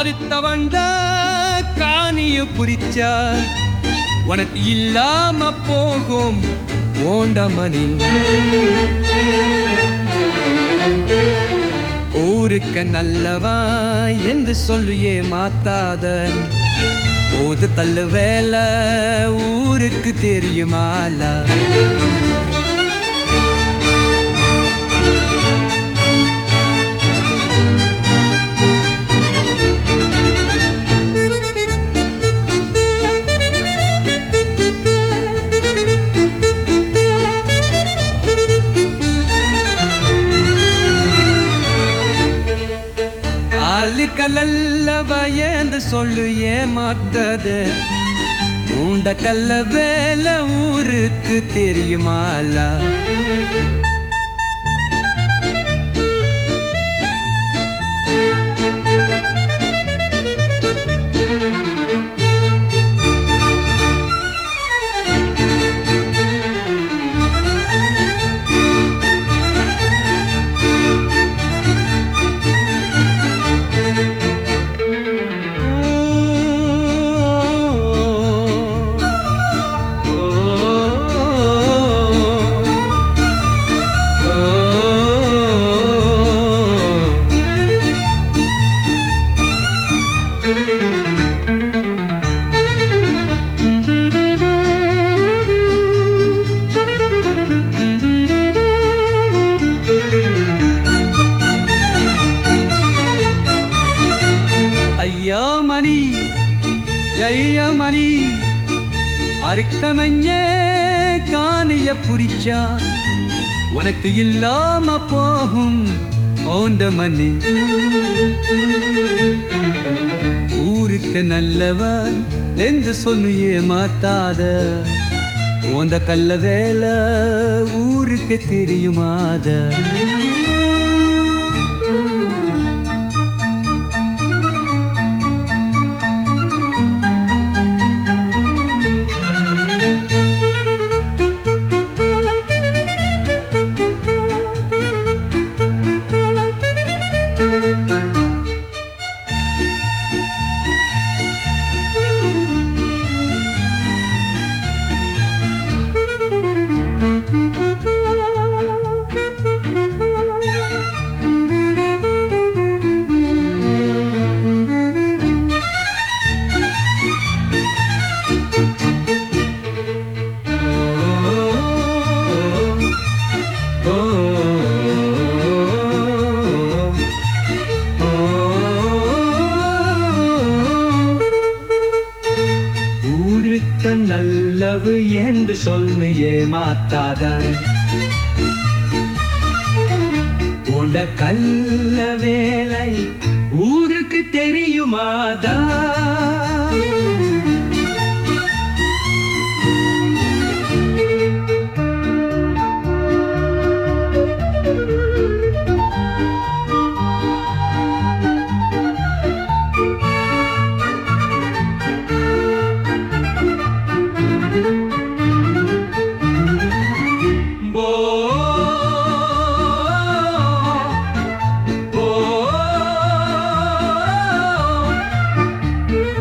அடுத்தவண்ட காணிய புரிச்சா உனக்கு இல்லாம போகும் ஓண்டமணி ஊருக்கு நல்லவா என்று சொல்லியே மாத்தாத போது தள்ளு வேலை ஊருக்கு தெரியுமாலா ஆளுக்கல்ல பயந்து சொல்லு ஏமாத்தது உண்ட கல்ல வேலை ஊருக்கு தெரியுமாலா ஐயா மணி ஐயா மணி அறுக்கமஞ்சே காணிய புரிச்சா உனக்கு இல்லாம போகும் ஓண்ட மணி ஊருக்கு நல்லவன் என்று சொல்லியே மாத்தாத உந்த கல்ல வேலை ஊருக்கு தெரியுமாத ஊருக்கு நல்லவு என்று சொல்லு ஏமாத்தாத உண்ட கல்ல வேலை ஊருக்கு தெரியுமாதா